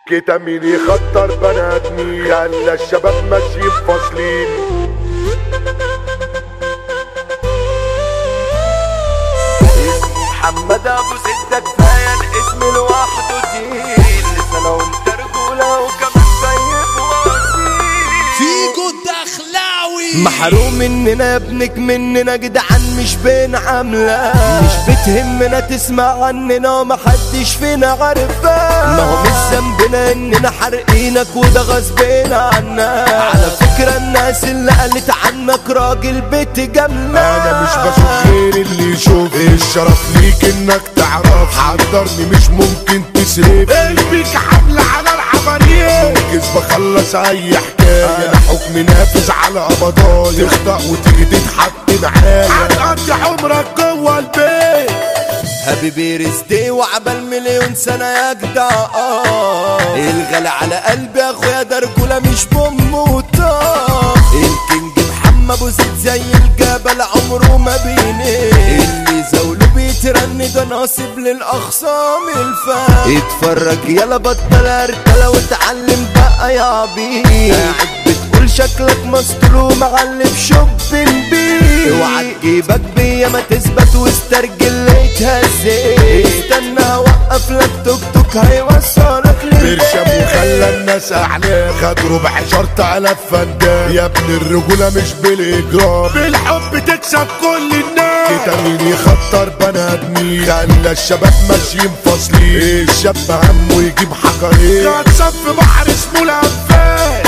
كده مين يخطر بني ادمين خلى الشباب ماشيين فاصلين اسمه محمد ابو ستة كفاية الاسم لوحده تقيل لسنة رجولة وكمان طيب واصيل فيجو الدخلاوي محروم مننا يا ابنك مننا جدعان مش بين عاملة مش بتهمنا تسمع عننا ومحدش فينا عارفها ما هو مش ذنبنا اننا حارقينك وده غصبنا عنا على فكرة الناس اللي قالت عنك راجل بيت جنة انا مش بشوف غير اللي يشوف الشرف ليك انك تعرف حضرني مش ممكن تسيب قلبك حملة على العملية كيس بخلص اي حكاية انا حكمي نافذ على قبضايا تخطأ وتيجي تتحط معايا هتقضي عمرك جوه البيت هابي بيرث دي وعبال مليون سنة يا جدع آه الغالي على قلبي يا اخويا ده رجولة مش بموتة الكينج محمد ابو زيد زي الجبل عمره ما بيني اللي زوله بيترن ده ناصب للاخصام الفا اتفرج يلا بطل ارتلا واتعلم بقى يا عبيد قاعد بتقول شكلك مسطول ومعلم شوبين بيه اوعى تجيبك بيا ما تثبت واسترجل يتهزي استنى اوقف لك توك توك هيوصلك برشم وخلى الناس اعلام خد ربع شرط الاف فندان يا ابن الرجولة مش بالاجرام بالحب تكسب كل الناس كده مين يخطر بني ادمين خلى الشباب ماشيين فاصلين الشاب همه يجيب حجرين كان في بحر اسمه الانفاس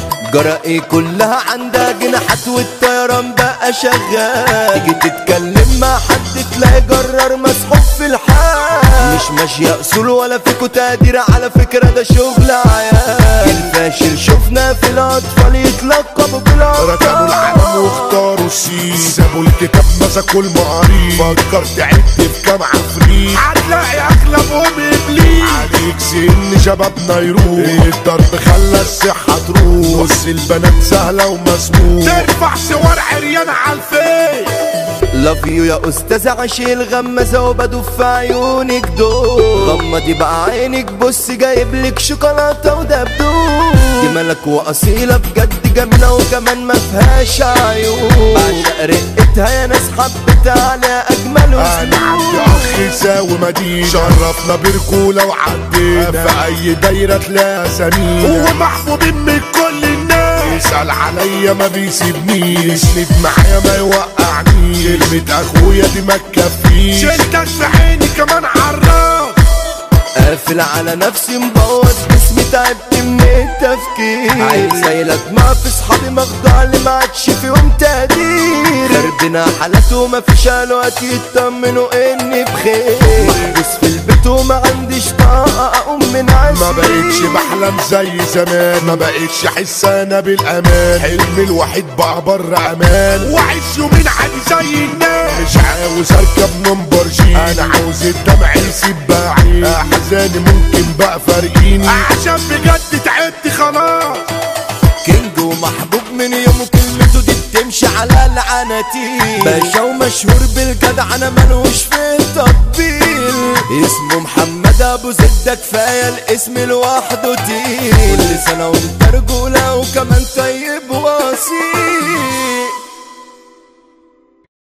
جرائي كلها عندها جناحات والطيران بقى شغال تيجي تتكلم مع حد تلاقي جرار مسحوب في الحال مش ماشية اصول ولا فيكو تقدير على فكرة ده شغل عيال الفاشل شفنا في الاطفال يتلقبوا ركبوا بالابطال العالم واختاروا السين سابوا الكتاب مسكوا المقارير فكرت عدت في كام عفريت هتلاقي اغلبهم ابليس عليك سن شبابنا يروح الضرب خلى الصحة تروح بص البنات سهلة ومسموح ترفع صور عريان على الفيس لاف يو يا استاذ عشي الغمزه وبدوب في عيونك دول غمضي بقى عينك بص جايب لك شوكولاته ودبدوب دي ملك واصيله بجد جميله وكمان ما فيهاش عيون بعشق رقتها يا ناس حبتها على اجمل انا عندي وسلوك اخ يساوي مدينة شرفنا برجولة وعدينا في اي دايرة تلاقي سمينة ومحبوبين من كل الناس يسأل عليا ما بيسيبنيش يسند معايا ما يوقعنيش كلمة اخويا دي ما تكفيش شلتك في عيني كمان عراف قافل على نفسي مبوظ جسمي تعبت من التفكير عايز زيلك ما في صحابي مخدوع اللي ما عادش فيهم تقدير خربنا حالات وما فيش الوقت يطمنوا اني بخير محبوس في البيت وما عنديش طاقة اقوم من عزي ما بقتش بحلم زي زمان ما بقتش احس انا بالامان حلمي الوحيد بقى بره امان واعيش يومين عادي زي الناس مش عاوز اركب نمبرجين انا عاوز الدمع يسيب بعيد احزاني ممكن بقى فارقيني عشان بجد تعبت خلاص كينج ومحبوب من يوم كلمته دي بتمشي على العناتيل باشا ومشهور بالجدع انا ملوش في التطبيل اسمه محمد ابو زيد ده كفايه الاسم لوحده تقيل كل سنه وانت رجوله وكمان طيب واصيل